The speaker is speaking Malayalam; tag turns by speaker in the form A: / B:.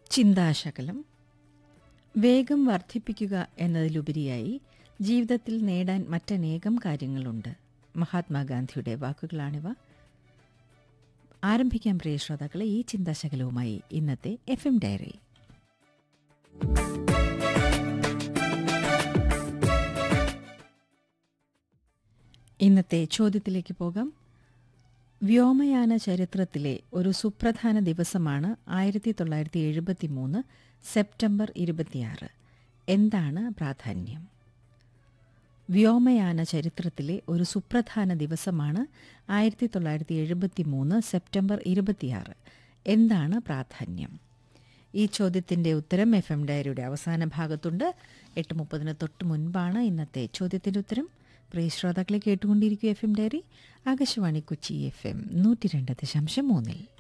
A: ചിന്താശകലം വേഗം വർദ്ധിപ്പിക്കുക എന്നതിലുപരിയായി ജീവിതത്തിൽ നേടാൻ മറ്റനേകം കാര്യങ്ങളുണ്ട് മഹാത്മാഗാന്ധിയുടെ വാക്കുകളാണിവ ആരംഭിക്കാൻ പ്രിയ ശ്രോതാക്കളെ ഈ ചിന്താശകലവുമായി ഇന്നത്തെ എഫ് എം ഡയറി ഇന്നത്തെ ചോദ്യത്തിലേക്ക് പോകാം വ്യോമയാന ചരിത്രത്തിലെ ഒരു സുപ്രധാന ദിവസമാണ് ആയിരത്തി തൊള്ളായിരത്തി എഴുപത്തി മൂന്ന് സെപ്റ്റംബർ ഇരുപത്തിയാറ് എന്താണ് പ്രാധാന്യം വ്യോമയാന ചരിത്രത്തിലെ ഒരു സുപ്രധാന ദിവസമാണ് ആയിരത്തി തൊള്ളായിരത്തി എഴുപത്തി മൂന്ന് സെപ്റ്റംബർ ഇരുപത്തിയാറ് എന്താണ് പ്രാധാന്യം ഈ ചോദ്യത്തിന്റെ ഉത്തരം എഫ് എം ഡയറിയുടെ അവസാന ഭാഗത്തുണ്ട് എട്ട് മുപ്പതിന് തൊട്ട് മുൻപാണ് ഇന്നത്തെ ചോദ്യത്തിന്റെ ഉത്തരം പ്രിയ ശ്രോതാക്കളെ കേട്ടുകൊണ്ടിരിക്കും F M diary Akashvani Kochi F M നൂറ്റി രണ്ട് ദശാംശം മൂന്നിൽ